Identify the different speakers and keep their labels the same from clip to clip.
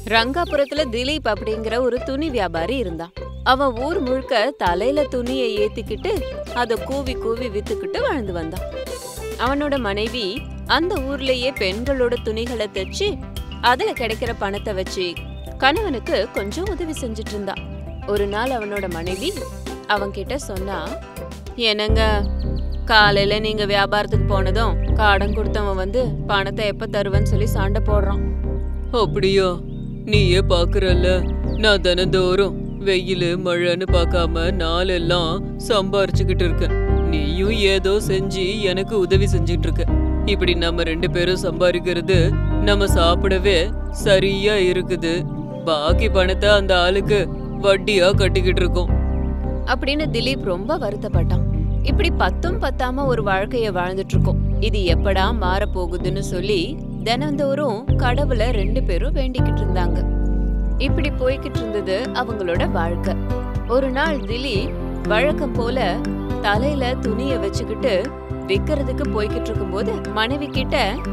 Speaker 1: ரங்காபுரத்துல திலீப் அப்படிங்கிற ஒரு துணி வியாபாரி இருந்தான் அவன் ஊர் முழுக்க தலையில துணியை ஏத்திக்கிட்டு அத கூவி கூவி வித்துக்கிட்டு வாழ்ந்து வந்தான் அவனோட மனைவி அந்த ஊர்லயே பெண்களோட துணிகளை தைச்சு அதுல கிடைக்கிற பணத்தை வச்சு கணவனுக்கு கொஞ்சம் உதவி செஞ்சுட்டு இருந்தா ஒரு நாள் அவனோட மனைவி அவன்கிட்ட சொன்னா என்னங்க காலையில நீங்க வியாபாரத்துக்கு போனதும் காடன் கொடுத்தவன் வந்து பணத்தை எப்ப தருவேன்னு சொல்லி சண்டை போடுறான்
Speaker 2: அப்படியா நீயே பாக்குறல்ல நான் தினந்தோறும் வெயில் மழைன்னு பார்க்காம நாளெல்லாம் சம்பாரிச்சுக்கிட்டு இருக்கேன் நீயும் ஏதோ செஞ்சு எனக்கு உதவி செஞ்சுட்டு இருக்க இப்படி நம்ம ரெண்டு பேரும் சம்பாதிக்கிறது நம்ம சாப்பிடவே சரியா இருக்குது பாக்கி பணத்தை அந்த ஆளுக்கு வட்டியா கட்டிக்கிட்டு இருக்கோம்
Speaker 1: அப்படின்னு திலீப் ரொம்ப வருத்தப்பட்டான் இப்படி பத்தும் பத்தாம ஒரு வாழ்க்கைய வாழ்ந்துட்டு இருக்கோம் இது எப்படா மாற போகுதுன்னு சொல்லி தினந்தோறும் கடவுள ரெண்டு பேரும் வேண்டிக்கிட்டு இருந்தாங்க இப்படி போய்கிட்டு இருந்தது அவங்களோட வாழ்க்கை ஒரு நாள் திலீப் வழக்கம் போல தலையில துணிய வச்சுக்கிட்டு விக்கிறதுக்கு போய்கிட்டு இருக்கும்போது மனைவி கிட்ட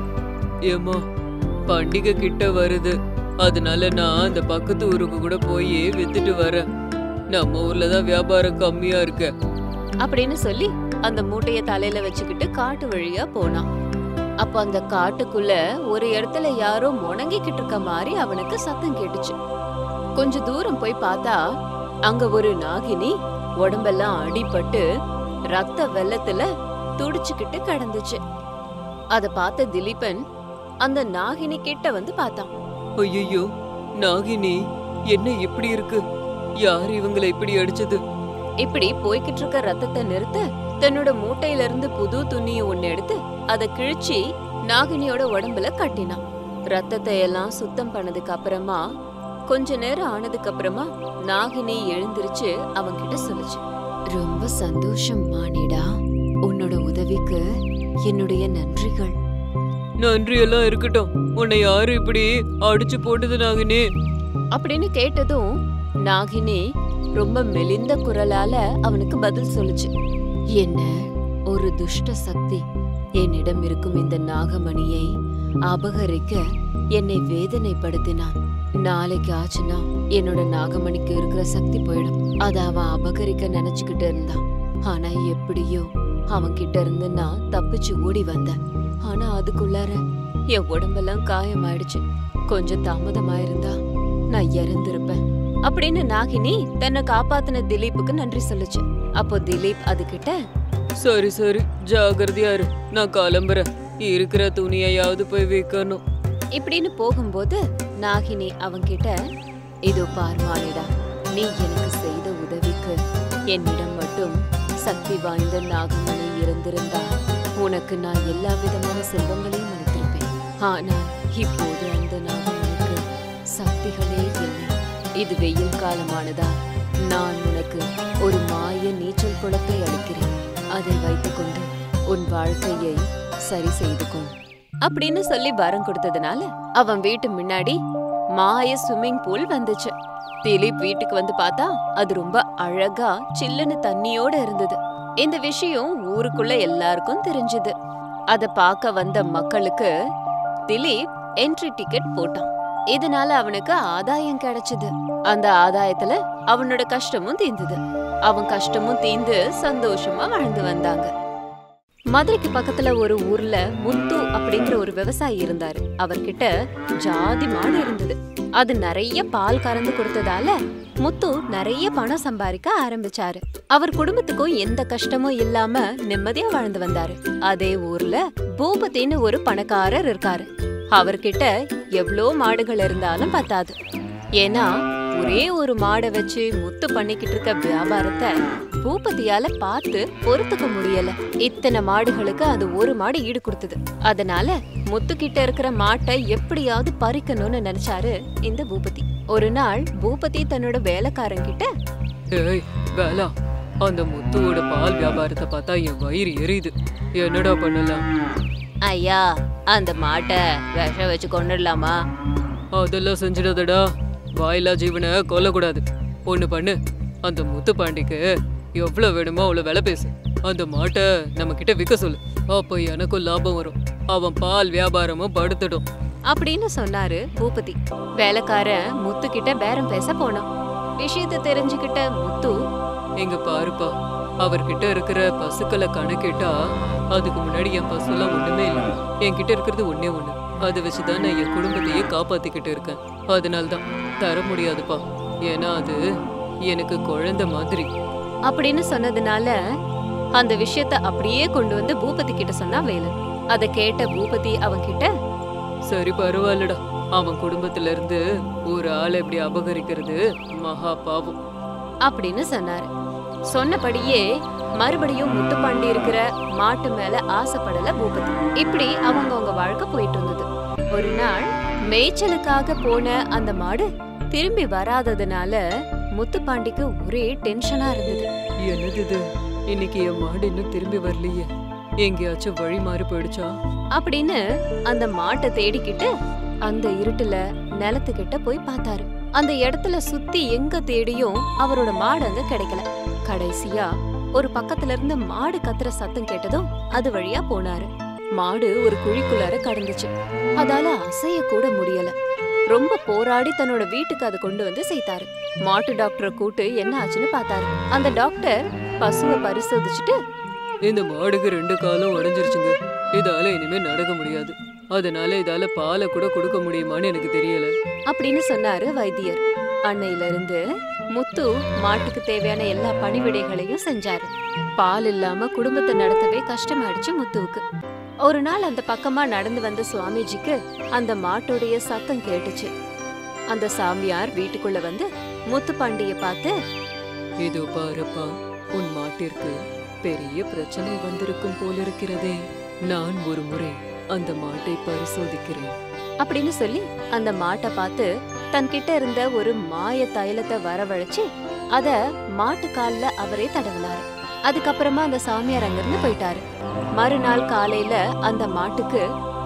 Speaker 2: ஏம்மா பண்டிகை கிட்ட வருது அதனால நான் அந்த பக்கத்து ஊருக்கு கூட போய் வித்துட்டு வரேன் நம்ம ஊர்ல தான் வியாபாரம் கம்மியா இருக்கு
Speaker 1: அப்படின்னு சொல்லி அந்த மூட்டைய தலையில வச்சுக்கிட்டு காட்டு வழியா போனான் அப்ப அந்த காட்டுக்குள்ள ஒரு இடத்துல யாரோ முணங்கிக்கிட்டு இருக்க மாதிரி அவனுக்கு சத்தம் கேட்டுச்சு கொஞ்ச தூரம் போய் பார்த்தா அங்க ஒரு நாகினி உடம்பெல்லாம் அடிபட்டு ரத்த வெள்ளத்துல துடிச்சுக்கிட்டு கிடந்துச்சு அத பார்த்த திலீபன் அந்த நாகினி கிட்ட வந்து பார்த்தான்
Speaker 2: ஐயோ நாகினி என்ன இப்படி இருக்கு யார் இவங்களை இப்படி அடிச்சது
Speaker 1: இப்படி போய்கிட்டு இருக்க ரத்தத்தை நிறுத்த தன்னோட மூட்டையில இருந்து புது துணியை ஒண்ணு எடுத்து அதை கிழிச்சி நாகினியோட உடம்புல கட்டினான் ரத்தத்தை எல்லாம் சுத்தம் பண்ணதுக்கு அப்புறமா கொஞ்ச நேரம் ஆனதுக்கு அப்புறமா நாகினி எழுந்திருச்சு அவன்கிட்ட சொல்லுச்சு ரொம்ப சந்தோஷம் மானிடா உன்னோட உதவிக்கு என்னுடைய நன்றிகள்
Speaker 2: நன்றி எல்லாம் இருக்கட்டும் உன்னை யாரு இப்படி அடிச்சு போட்டது நாகினி
Speaker 1: அப்படின்னு கேட்டதும் நாகினி ரொம்ப மெலிந்த குரலால அவனுக்கு பதில் சொல்லுச்சு என்ன ஒரு துஷ்ட சக்தி என்னிடம் இருக்கும் இந்த நாகமணியை அபகரிக்க என்னை வேதனைப்படுத்தினான் நாளைக்கு ஆச்சுன்னா என்னோட நாகமணிக்கு இருக்கிற சக்தி போயிடும் அத அவன் அபகரிக்க நினைச்சுக்கிட்டு இருந்தான் ஆனா எப்படியோ அவன் கிட்ட இருந்து நான் தப்பிச்சு ஓடி வந்தேன் ஆனா அதுக்குள்ளார என் உடம்பெல்லாம் காயமாயிடுச்சு கொஞ்சம் தாமதமாயிருந்தா நான் இறந்திருப்பேன் அப்படின்னு நாகினி தன்னை காப்பாத்தின திலீப்புக்கு நன்றி சொல்லுச்சு அப்போ திலீப் அதுகிட்ட
Speaker 2: சரி சரி ஜாகிரதையா இரு நான் கிளம்புறேன் இருக்கிற துணியையாவது போய் விற்கணும்
Speaker 1: இப்படின்னு போகும்போது நாகினி அவன்கிட்ட இதோ பார் மானிடா நீ எனக்கு செய்த உதவிக்கு என்னிடம் மட்டும் சக்தி வாய்ந்த நாகமணி இருந்திருந்தா உனக்கு நான் எல்லா விதமான செல்வங்களையும் அளித்திருப்பேன் ஆனால் இப்போது அந்த நாகமணிக்கு சக்திகளே இல்லை இது வெயில் காலமானதா நான் உனக்கு ஒரு மாய நீச்சல் குளத்தை அளிக்கிறேன் அதை வைத்துக்கொண்டு உன் வாழ்க்கையை சரி செய்து கொள் அப்படின்னு சொல்லி வரம் கொடுத்ததுனால அவன் வீட்டு முன்னாடி மாய ஸ்விம்மிங் பூல் வந்துச்சு திலீப் வீட்டுக்கு வந்து பார்த்தா அது ரொம்ப அழகா சில்லுன்னு தண்ணியோட இருந்தது இந்த விஷயம் ஊருக்குள்ள எல்லாருக்கும் தெரிஞ்சது அத பார்க்க வந்த மக்களுக்கு திலீப் என்ட்ரி டிக்கெட் போட்டான் இதனால அவனுக்கு ஆதாயம் கிடைச்சது அந்த ஆதாயத்துல அவனோட கஷ்டமும் தீர்ந்தது அவன் கஷ்டமும் தீந்து சந்தோஷமா வாழ்ந்து வந்தாங்க மதுரைக்கு பக்கத்துல ஒரு ஊர்ல முத்து அப்படிங்கிற ஒரு விவசாயி இருந்தாரு அவர்கிட்ட ஜாதி மாடு இருந்தது அது நிறைய பால் கறந்து கொடுத்ததால முத்து நிறைய பணம் சம்பாதிக்க ஆரம்பிச்சாரு அவர் குடும்பத்துக்கும் எந்த கஷ்டமும் இல்லாம நிம்மதியா வாழ்ந்து வந்தாரு அதே ஊர்ல பூபதின்னு ஒரு பணக்காரர் இருக்காரு அவர்கிட்ட எவ்ளோ மாடுகள் இருந்தாலும் பத்தாது ஏன்னா ஒரே ஒரு மாடை வச்சு முத்து பண்ணிக்கிட்டு இருக்க வியாபாரத்தை பூபதியால பார்த்து பொறுத்துக்க முடியல இத்தனை மாடுகளுக்கு அது ஒரு மாடு ஈடு கொடுத்தது அதனால முத்து கிட்ட இருக்கிற மாட்டை எப்படியாவது பறிக்கணும்னு நினைச்சாரு இந்த பூபதி ஒரு நாள் பூபதி தன்னோட வேலைக்காரங்கிட்ட
Speaker 2: ஏய் வேலா அந்த முத்துவோட பால் வியாபாரத்தை பார்த்தா என் வயிறு எரியுது என்னடா பண்ணலாம்
Speaker 1: ஐயா அந்த மாட்டை விஷம் வச்சு கொண்டுடலாமா
Speaker 2: அதெல்லாம் செஞ்சிடாதடா வாயிலா ஜீவனை கொல்லக்கூடாது ஒண்ணு பண்ணு அந்த முத்து பாண்டிக்கு எவ்வளவு வேணுமோ அவ்வளவு விலை பேசு அந்த மாட்டை நம்ம கிட்ட விற்க சொல்லு அப்போ எனக்கும் லாபம் வரும் அவன் பால் வியாபாரமும் படுத்துடும்
Speaker 1: அப்படின்னு சொன்னாரு பூபதி வேலைக்காரன் முத்து கிட்ட பேரம் பேச போனான் விஷயத்தை தெரிஞ்சுக்கிட்ட முத்து
Speaker 2: இங்க பாருப்பா அவர்கிட்ட இருக்கிற பசுக்களை கணக்கிட்டா அதுக்கு முன்னாடி என் பசுலாம் ஒண்ணுமே இல்லை என்கிட்ட இருக்கிறது ஒண்ணே ஒண்ணு அதை வச்சுதான் நான் என் குடும்பத்தையே காப்பாத்திக்கிட்டு இருக்கேன் அதனால தான் தர முடியாதுப்பா ஏன்னா அது எனக்கு குழந்தை மாதிரி
Speaker 1: அப்படின்னு சொன்னதுனால அந்த விஷயத்த அப்படியே கொண்டு வந்து பூபதி கிட்ட சொன்னா வேலன் அதை கேட்ட பூபதி அவன்கிட்ட
Speaker 2: சரி பரவாயில்லடா அவன் குடும்பத்துல இருந்து ஒரு ஆளை இப்படி அபகரிக்கிறது மகா பாவம்
Speaker 1: அப்படின்னு சொன்னாரு சொன்னபடியே மறுபடியும் முத்துப்பாண்டி இருக்கிற மாட்டு மேல ஆசைப்படல பூபதி இப்படி அவங்கவங்க வாழ்க்கை போயிட்டு இருந்தது ஒரு நாள் மேய்ச்சலுக்காக போன அந்த மாடு திரும்பி வராததுனால முத்துப்பாண்டிக்கு ஒரே டென்ஷனா இருந்தது
Speaker 2: என்னது இது இன்னைக்கு என் மாடு இன்னும் திரும்பி வரலையே எங்கேயாச்சும் வழி மாறி போயிடுச்சா
Speaker 1: அப்படின்னு அந்த மாட்டை தேடிக்கிட்டு அந்த இருட்டுல நிலத்துக்கிட்ட போய் பார்த்தாரு அந்த இடத்துல சுத்தி எங்க தேடியும் அவரோட மாடு அங்க கிடைக்கல கடைசியா ஒரு பக்கத்துல இருந்து மாடு கத்துற சத்தம் கேட்டதும் அது வழியா போனாரு மாடு ஒரு குழிக்குள்ளார கடந்துச்சு அதால அசைய கூட முடியல ரொம்ப போராடி தன்னோட வீட்டுக்கு அதை கொண்டு வந்து சேர்த்தாரு மாட்டு டாக்டரை கூட்டு என்ன ஆச்சுன்னு பார்த்தாரு அந்த டாக்டர் பசுவை பரிசோதிச்சுட்டு
Speaker 2: இந்த மாடுக்கு ரெண்டு காலும் உடைஞ்சிருச்சுங்க இதால இனிமே நடக்க முடியாது அதனால இதால பாலை கூட கொடுக்க முடியுமான்னு எனக்கு தெரியல
Speaker 1: அப்படின்னு சொன்னாரு வைத்தியர் அன்னையில இருந்து முத்து மாட்டுக்கு தேவையான எல்லா பணிவிடைகளையும் செஞ்சாரு பால் இல்லாம குடும்பத்தை நடத்தவே கஷ்டமாயிடுச்சு முத்துவுக்கு ஒரு நாள் அந்த பக்கமா நடந்து வந்த சுவாமிஜிக்கு அந்த மாட்டோடைய சத்தம் கேட்டுச்சு அந்த சாமியார் வீட்டுக்குள்ள வந்து முத்துப்பாண்டிய பார்த்து
Speaker 2: இதோ பாருப்பா உன் மாட்டிற்கு பெரிய பிரச்சனை வந்திருக்கும் போலிருக்கிறதே நான் ஒரு முறை அந்த மாட்டை பரிசோதிக்கிறேன்
Speaker 1: அப்படின்னு சொல்லி அந்த மாட்டை பார்த்து தன்கிட்ட இருந்த ஒரு மாய தைலத்தை வரவழைச்சு அத மாட்டு கால்ல அவரே தடவினாரு அதுக்கப்புறமா அந்த சாமியார் அங்கிருந்து போயிட்டாரு மறுநாள் காலையில அந்த மாட்டுக்கு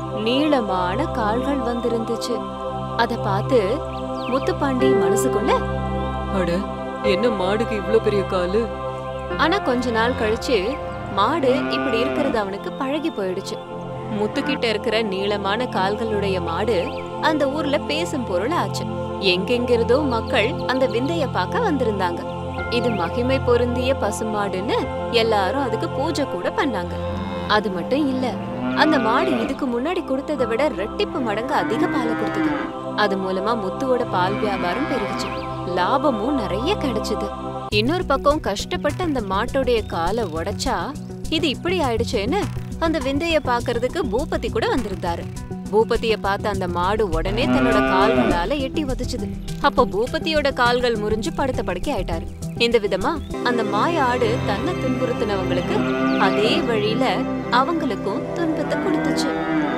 Speaker 1: நீளமான கால்கள் வந்திருந்துச்சு அத பார்த்து முத்துப்பாண்டி மனசுக்குள்ள
Speaker 2: அட என்ன மாடுக்கு இவ்ளோ பெரிய காலு
Speaker 1: ஆனா கொஞ்ச நாள் கழிச்சு மாடு இப்படி இருக்கிறது அவனுக்கு பழகி போயிடுச்சு முத்துக்கிட்ட இருக்கிற நீளமான கால்களுடைய மாடு அந்த ஊர்ல பேசும் பொருள் ஆச்சு எங்கெங்கிருந்தோ மக்கள் அந்த விந்தைய பார்க்க வந்திருந்தாங்க இது மகிமை பொருந்திய பசுமாடுன்னு எல்லாரும் அதுக்கு பூஜை கூட பண்ணாங்க அது மட்டும் இல்ல அந்த மாடு இதுக்கு முன்னாடி கொடுத்ததை விட ரெட்டிப்பு மடங்கு அதிக பாலை கொடுத்தது அது மூலமா முத்துவோட பால் வியாபாரம் பெருகுச்சு லாபமும் நிறைய கிடைச்சது இன்னொரு பக்கம் கஷ்டப்பட்டு அந்த மாட்டோடைய காலை உடைச்சா இது இப்படி ஆயிடுச்சேன்னு அந்த விந்தைய பாக்குறதுக்கு பூபதி கூட வந்திருந்தாரு பூபதிய பார்த்த அந்த மாடு உடனே தன்னோட கால்களால எட்டி உதைச்சுது அப்போ பூபதியோட கால்கள் முறிஞ்சு படுத்த படுக்கை ஆயிட்டாரு இந்த விதமா அந்த மாய ஆடு தன்னை துன்புறுத்தினவங்களுக்கு அதே வழியில அவங்களுக்கும் துன்பத்தை கொடுத்துச்சு